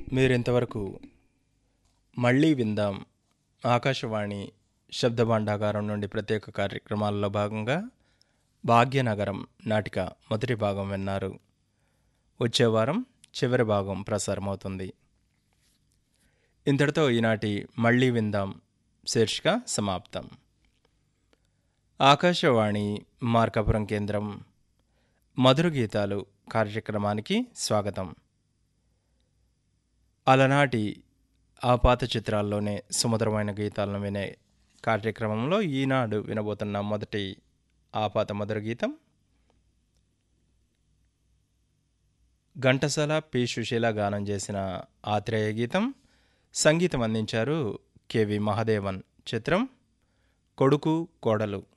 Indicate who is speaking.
Speaker 1: మీరింతవరకు మళ్ళీ విందాం ఆకాశవాణి శబ్ద భాండాగారం నుండి ప్రత్యేక కార్యక్రమాల్లో భాగంగా భాగ్యనగరం నాటిక మొదటి భాగం విన్నారు వచ్చే వారం చివరి భాగం ప్రసారమవుతుంది ఇంతటితో ఈనాటి మళ్ళీ విందాం శీర్షిక సమాప్తం ఆకాశవాణి మార్కాపురం కేంద్రం మధుర గీతాలు కార్యక్రమానికి స్వాగతం అలనాటి ఆ పాత చిత్రాల్లోనే సుమధురమైన గీతాలను వినే కార్యక్రమంలో ఈనాడు వినబోతున్న మొదటి ఆ పాత మధుర గీతం ఘంటసాల పి సుశీల గానం చేసిన ఆత్రేయ గీతం సంగీతం అందించారు కెవి మహదేవన్ చిత్రం కొడుకు కోడలు